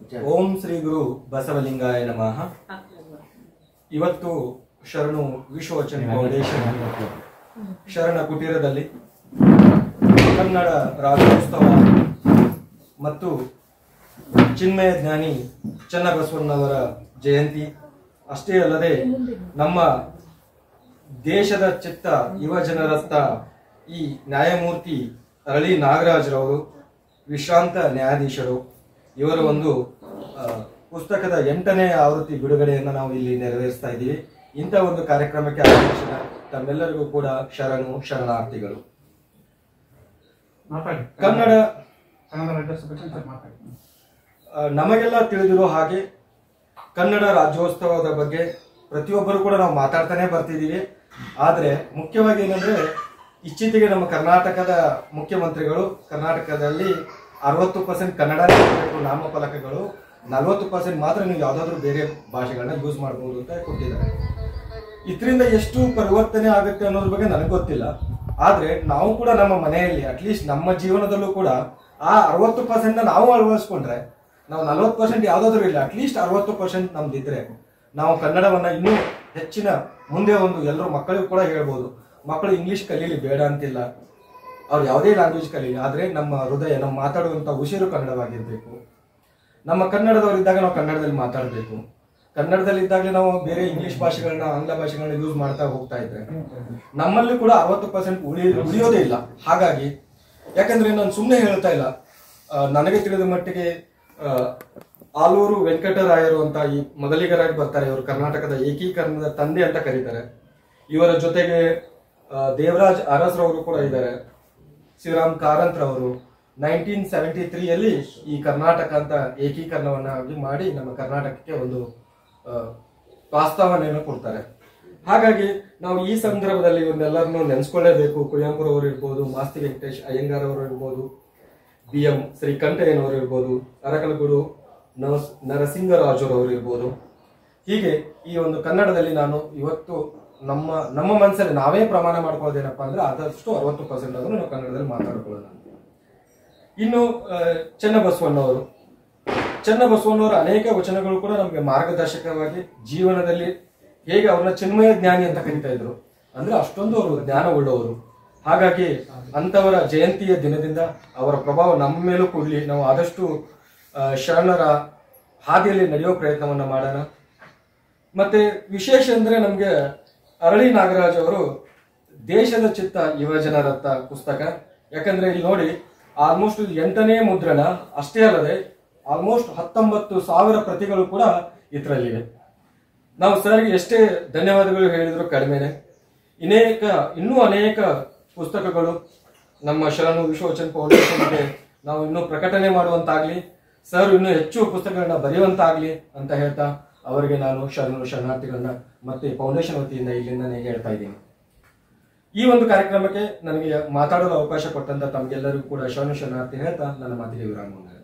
ಓಂ ಶ್ರೀ ಗುರು ಬಸವಲಿಂಗಾಯ ನಮಃ ಇವತ್ತು ಶರಣು ವಿಶ್ವವಚನ ಫೌಂಡೇಶನ್ ಶರಣ ಕುಟೀರದಲ್ಲಿ ಕನ್ನಡ ರಾಜ್ಯೋತ್ಸವ ಮತ್ತು ಚಿನ್ಮಯ ಜ್ಞಾನಿ ಚನ್ನಬಸವಣ್ಣವರ ಜಯಂತಿ ಅಷ್ಟೇ ಅಲ್ಲದೆ ನಮ್ಮ ದೇಶದ ಚಿತ್ತ ಯುವ ಜನರತ್ತ ಈ ನ್ಯಾಯಮೂರ್ತಿ ಅರಳಿ ನಾಗರಾಜ್ರವರು ವಿಶ್ರಾಂತ ನ್ಯಾಯಾಧೀಶರು ಇವರ ಒಂದು ಆ, ಪುಸ್ತಕದ ಎಂಟನೇ ಆವೃತ್ತಿ ಬಿಡುಗಡೆಯನ್ನು ನಾವು ಇಲ್ಲಿ ನೆರವೇರಿಸ್ತಾ ಇದ್ದೀವಿ ಇಂಥ ಒಂದು ಕಾರ್ಯಕ್ರಮಕ್ಕೆ ಆಗಮಿಸಿದ ತಮ್ಮೆಲ್ಲರಿಗೂ ಕೂಡ ಶರಣು ಶರಣಾರ್ಥಿಗಳು ಮಾತಾಡಿ ಕನ್ನಡ ಕನ್ನಡ ರಾಜ್ಯೋತ್ಸವ ಮಾತಾಡಿ ಆ, ನಮಗೆಲ್ಲ ತಿಳಿದಿರೋ ಹಾಗೆ ಕನ್ನಡ ರಾಜ್ಯೋತ್ಸವದ ಬಗ್ಗೆ ಪ್ರತಿಯೊಬ್ಬರು ಕೂಡ ನಾವು ಮಾತಾಡ್ತಾನೆ ಬರ್ತಿದ್ದೀವಿ ಆದ್ರೆ ಮುಖ್ಯವಾಗಿ ಏನಂದ್ರೆ ಇತ್ತೀಚೆಗೆ ನಮ್ಮ ಕರ್ನಾಟಕದ ಮುಖ್ಯಮಂತ್ರಿಗಳು ಕರ್ನಾಟಕದಲ್ಲಿ ಅರವತ್ತು ಪರ್ಸೆಂಟ್ ಕನ್ನಡನೇ ಇರಬೇಕು ನಾಮಫಲಕಗಳು ನಲವತ್ತು ಪರ್ಸೆಂಟ್ ಮಾತ್ರ ನೀವು ಯಾವ್ದಾದ್ರು ಬೇರೆ ಭಾಷೆಗಳನ್ನ ಯೂಸ್ ಮಾಡಬಹುದು ಅಂತ ಕೊಟ್ಟಿದ್ದಾರೆ ಇದರಿಂದ ಎಷ್ಟು ಪರಿವರ್ತನೆ ಆಗುತ್ತೆ ಅನ್ನೋದ್ರ ಬಗ್ಗೆ ನನಗೆ ಗೊತ್ತಿಲ್ಲ ಆದ್ರೆ ನಾವು ಕೂಡ ನಮ್ಮ ಮನೆಯಲ್ಲಿ ಅಟ್ಲೀಸ್ಟ್ ನಮ್ಮ ಜೀವನದಲ್ಲೂ ಕೂಡ ಆ ಅರವತ್ತು ಪರ್ಸೆಂಟ್ ನಾವು ಅಳವಡಿಸ್ಕೊಂಡ್ರೆ ನಾವು ನಲವತ್ತು ಪರ್ಸೆಂಟ್ ಯಾವ್ದಾದ್ರು ಇಲ್ಲ ಅಟ್ಲೀಸ್ಟ್ ಅರವತ್ತು ಪರ್ಸೆಂಟ್ ನಮ್ದಿದ್ರೆ ನಾವು ಕನ್ನಡವನ್ನ ಇನ್ನೂ ಹೆಚ್ಚಿನ ಮುಂದೆ ಒಂದು ಎಲ್ಲರೂ ಮಕ್ಕಳಿಗೂ ಕೂಡ ಹೇಳ್ಬೋದು ಮಕ್ಕಳು ಇಂಗ್ಲಿಷ್ ಕಲೀಲಿ ಬೇಡ ಅಂತಿಲ್ಲ ಅವ್ರು ಯಾವುದೇ ಲ್ಯಾಂಗ್ವೇಜ್ ಕಲೀಲಿ ಆದ್ರೆ ನಮ್ಮ ಹೃದಯ ನಮ್ಮ ಮಾತಾಡುವಂತ ಉಸಿರು ಕನ್ನಡವಾಗಿರ್ಬೇಕು ನಮ್ಮ ಕನ್ನಡದವರಿದ್ದಾಗ ನಾವು ಕನ್ನಡದಲ್ಲಿ ಮಾತಾಡಬೇಕು ಕನ್ನಡದಲ್ಲಿ ಇದ್ದಾಗಲೇ ನಾವು ಬೇರೆ ಇಂಗ್ಲಿಷ್ ಭಾಷೆಗಳನ್ನ ಆಂಗ್ಲ ಭಾಷೆಗಳನ್ನ ಯೂಸ್ ಮಾಡ್ತಾ ಹೋಗ್ತಾ ಇದ್ರೆ ನಮ್ಮಲ್ಲಿ ಕೂಡ ಅರವತ್ತು ಪರ್ಸೆಂಟ್ ಉಳಿ ಉಳಿಯೋದೇ ಇಲ್ಲ ಹಾಗಾಗಿ ಯಾಕಂದ್ರೆ ನಾನು ಸುಮ್ಮನೆ ಹೇಳ್ತಾ ಇಲ್ಲ ಆ, ನನಗೆ ತಿಳಿದ ಮಟ್ಟಿಗೆ ಆ, ಆಲೂರು ವೆಂಕಟರಾಯರು ಅಂತ ಈ ಮೊದಲಿಗರಾಗಿ ಬರ್ತಾರೆ ಇವರು ಕರ್ನಾಟಕದ ಏಕೀಕರಣದ ತಂದೆ ಅಂತ ಕರೀತಾರೆ ಇವರ ಜೊತೆಗೆ ಆ, ದೇವರಾಜ್ ಅರಸ್ರವರು ಕೂಡ ಇದ್ದಾರೆ ಶಿವರಾಮ್ ಕಾರಂತ್ರವರು ನೈನ್ಟೀನ್ ಸೆವೆಂಟಿ ತ್ರೀಯಲ್ಲಿ ಈ ಕರ್ನಾಟಕ ಅಂತ ಏಕೀಕರಣವನ್ನಾಗಿ ಮಾಡಿ ನಮ್ಮ ಕರ್ನಾಟಕಕ್ಕೆ ಒಂದು ಆ, ವಾಸ್ತವನೆಯನ್ನು ಕೊಡ್ತಾರೆ ಹಾಗಾಗಿ ನಾವು ಈ ಸಂದರ್ಭದಲ್ಲಿ ಇವನ್ನೆಲ್ಲರನ್ನು ನೆನೆಸ್ಕೊಳ್ಳೇಬೇಕು ಕುವೆಂಪುರ ಅವರು ಇರ್ಬೋದು ಮಾಸ್ತಿ ವೆಂಕಟೇಶ್ ಅಯ್ಯಂಗಾರ್ ಅವರು ಇರ್ಬೋದು ಬಿ ಎಂ ಶ್ರೀಕಂಠಯ್ಯನವರು ಇರ್ಬೋದು ಅರಕಲಗೂಡು ನರಸ್ ನರಸಿಂಗರಾಜುರವರು ಇರ್ಬೋದು ಹೀಗೆ ಈ ಒಂದು ಕನ್ನಡದಲ್ಲಿ ನಾನು ಇವತ್ತು ನಮ್ಮ ನಮ್ಮ ಮನಸ್ಸಲ್ಲಿ ನಾವೇ ಪ್ರಮಾಣ ಮಾಡ್ಕೊಳ್ಳೋದೇನಪ್ಪ ಅಂದ್ರೆ ಆದಷ್ಟು ಅರವತ್ತು ಪರ್ಸೆಂಟ್ ಆದ್ರೂ ನಾವು ಕನ್ನಡದಲ್ಲಿ ಮಾತಾಡ್ಕೊಳ್ಳೋಣ ಇನ್ನು ಆ, ಚೆನ್ನಬಸವಣ್ಣವರು ಚೆನ್ನಬಸವಣ್ಣವರ ಅನೇಕ ವಚನಗಳು ಕೂಡ ನಮಗೆ ಮಾರ್ಗದರ್ಶಕವಾಗಿ ಜೀವನದಲ್ಲಿ ಹೇಗೆ ಅವ್ರನ್ನ ಚಿನ್ಮಯ ಜ್ಞಾನಿ ಅಂತ ಕರಿತಾ ಇದ್ರು ಅಂದ್ರೆ ಅಷ್ಟೊಂದು ಅವರು ಜ್ಞಾನ ಉಳ್ಳವರು ಹಾಗಾಗಿ ಅಂತವರ ಜಯಂತಿಯ ದಿನದಿಂದ ಅವರ ಪ್ರಭಾವ ನಮ್ಮ ಮೇಲೂ ಕೂಡಲಿ ನಾವು ಆದಷ್ಟು ಆ, ಶರಣರ ಹಾದಿಯಲ್ಲಿ ನಡೆಯೋ ಪ್ರಯತ್ನವನ್ನ ಮಾಡೋಣ ಮತ್ತೆ ವಿಶೇಷ ಅಂದ್ರೆ ನಮ್ಗೆ ಅರಳಿ ನಾಗರಾಜ್ ಅವರು ದೇಶದ ಚಿತ್ತ ಯುವ ಜನರತ್ತ ಪುಸ್ತಕ ಯಾಕಂದ್ರೆ ಇಲ್ಲಿ ನೋಡಿ ಆಲ್ಮೋಸ್ಟ್ ಎಂಟನೇ ಮುದ್ರಣ ಅಷ್ಟೇ ಅಲ್ಲದೆ ಆಲ್ಮೋಸ್ಟ್ ಹತ್ತೊಂಬತ್ತು ಸಾವಿರ ಪ್ರತಿಗಳು ಕೂಡ ಇದರಲ್ಲಿವೆ ನಾವು ಸರ್ಗೆ ಎಷ್ಟೇ ಧನ್ಯವಾದಗಳು ಹೇಳಿದ್ರು ಕಡಿಮೆನೆ ಅನೇಕ ಇನ್ನೂ ಅನೇಕ ಪುಸ್ತಕಗಳು ನಮ್ಮ ಶರಣು ವಿಶ್ವವಚನ ಫೌಂಡೇಶನ್ಗೆ ನಾವು ಇನ್ನೂ ಪ್ರಕಟಣೆ ಮಾಡುವಂತಾಗ್ಲಿ ಸರ್ ಇನ್ನೂ ಹೆಚ್ಚು ಪುಸ್ತಕಗಳನ್ನ ಬರೆಯುವಂತಾಗ್ಲಿ ಅಂತ ಹೇಳ್ತಾ ಅವರಿಗೆ ನಾನು ಶರಣು ಶರಣಾರ್ಥಿಗಳನ್ನ ಮತ್ತೆ ಫೌಂಡೇಶನ್ ವತಿಯಿಂದ ಇಲ್ಲಿಂದನೇ ಹೇಳ್ತಾ ಇದ್ದೀನಿ ಈ ಒಂದು ಕಾರ್ಯಕ್ರಮಕ್ಕೆ ನನಗೆ ಮಾತಾಡಲು ಅವಕಾಶ ಕೊಟ್ಟಂತ ತಮಗೆಲ್ಲರಿಗೂ ಕೂಡ ಶರಣು ಶರಣಾರ್ಥಿ ಹೇಳ್ತಾ ನನ್ನ ಮಾತಿಗೆ ವಿರಾಮ